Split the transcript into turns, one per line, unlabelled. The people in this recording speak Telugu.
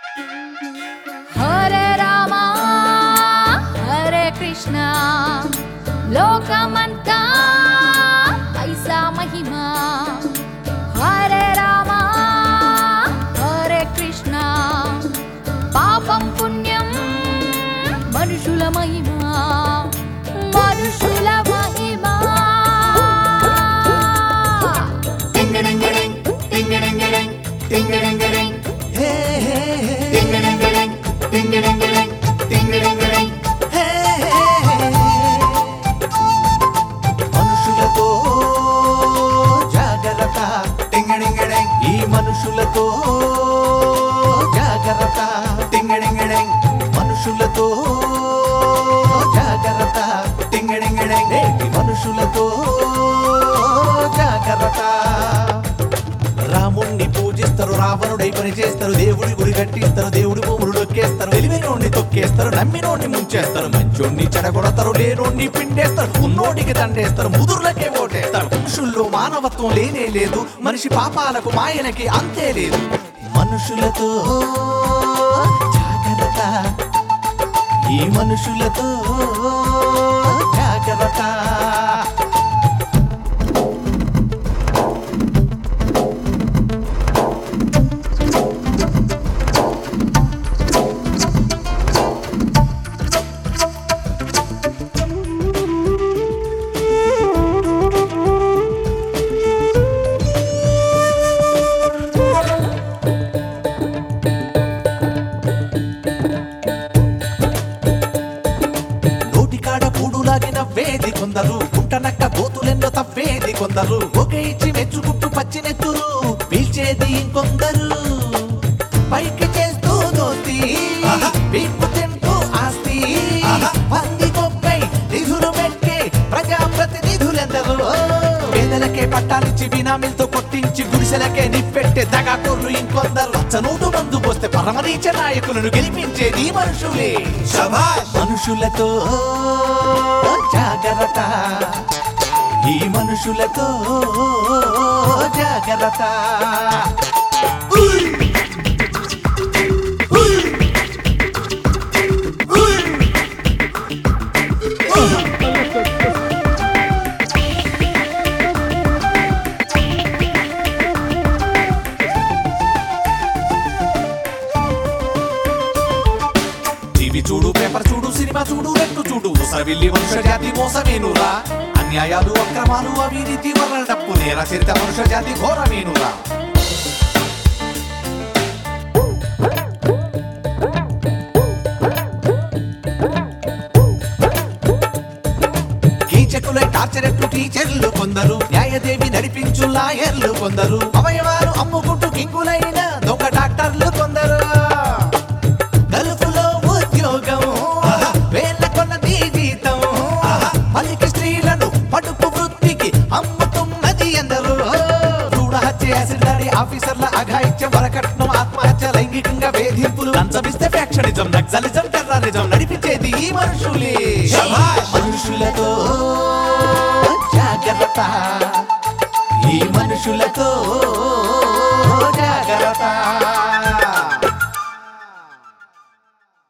హరే రామ హరే కృష్ణ లోకమంతా ఐసా మహిమ హరే రామ హరే కృష్ణ పాపం పుణ్యం మనుషుల మహిమ మనుషుల మహిమ టింగడింగడింగ్, టింగడింగడింగ్, టింగడింగడింగ్,
హే హే హే
టింగడింగడింగ్, టింగడింగడింగ్, టింగడింగడింగ్.
హే హే హే. మనుషులతో జాగ్రత్త టింగడింగడింగ్ ఈ మనుషులతో జాగ్రత్త టింగడింగడింగ్ మనుషులతో జాగ్రత్త టింగడింగడింగ్ నేటి మనుషులతో జాగ్రత్త రాముణ్ణి పూజిస్తారు రావణుడై పని చేస్తారు దేవుడి గుడి కట్టిస్తారు దేవుడి భూములు నొక్కేస్తారు తెలివినోడిని తొక్కేస్తారు నమ్మినోడిని ముంచేస్తారు మంచోడిని చెడగొడతారు లేనోడిని పిండేస్తారు ఉన్నోడికి దండేస్తారు ముదుర్లకే ఓటేస్తారు మనుషుల్లో మానవత్వం లేనే లేదు మనిషి పాపాలకు మాయనకి అంతే లేదు మనుషులతో జాగ్రత్త ఈ మనుషులతో జాగ్రత్త నోటికాడ కూడులాగి నవ్వేది కొందరు గుంటనక్క గోతులెన్నో తవ్వేది కొందరు ఒక ఇచ్చి మెచ్చుకుంటూ పచ్చినెత్తురు పీల్చేది ఇంకొందరు పైకి చేస్తూ దోస్తి పీక్కు తింటూ ఆస్తి పంది కొక్కై నిధులు పెట్టే ప్రజాప్రతినిధులెందరూ పేదలకే పట్టాలిచ్చి బినామీలతో కొట్టించి గుడిసెలకే నిప్పెట్టే దగాకోర్లు ఇంకొందరు పచ్చనూటు మందు పోస్తే పరమరీచ నాయకులను గెలిపించేది మనుషులే శభాష్ మనుషులతో జాగ్రత్త ఈ మనుషులతో జాగ్రత్త ఉయ్! ఉయ్! ఉయ్! టీవీ చూడు పేపర్ చూడు సినిమా చూడు రెట్టు చూడు ఉసవిల్లి మనుష్య జాతి మోసమేనురా అన్యాయాలు అక్రమాలు అవినీతి వల్ల డప్పు నేర చరిత మనుష్య జాతి ఘోరమేనురా కీచకులై టార్చరెట్లు టీచర్లు కొందరు న్యాయదేవి నడిపించు లాయర్లు కొందరు అవయవాలు అమ్ముకుంటూ కింగులైన దొంగ డాక్టర్లు కొందరు గల్ఫ్లో ఉద్యోగం వేల కొన్నది జీతం పలికి స్త్రీలను పడుపు వృత్తికి అమ్ముతున్నది ఎందరు చూడ హత్య యాసిడ్ దాడి ఆఫీసర్ల అఘాయిత్యం వరకట్నం ఆత్మహత్య లైంగికంగా వేధింపులు లంచమిస్తే ఫ్యాక్షనిజం నక్సలిజం టెర్రరిజం నడిపించేది ఈ మనుషులే మనుషులతో జాగ్రత్త ఈ మనుషులతో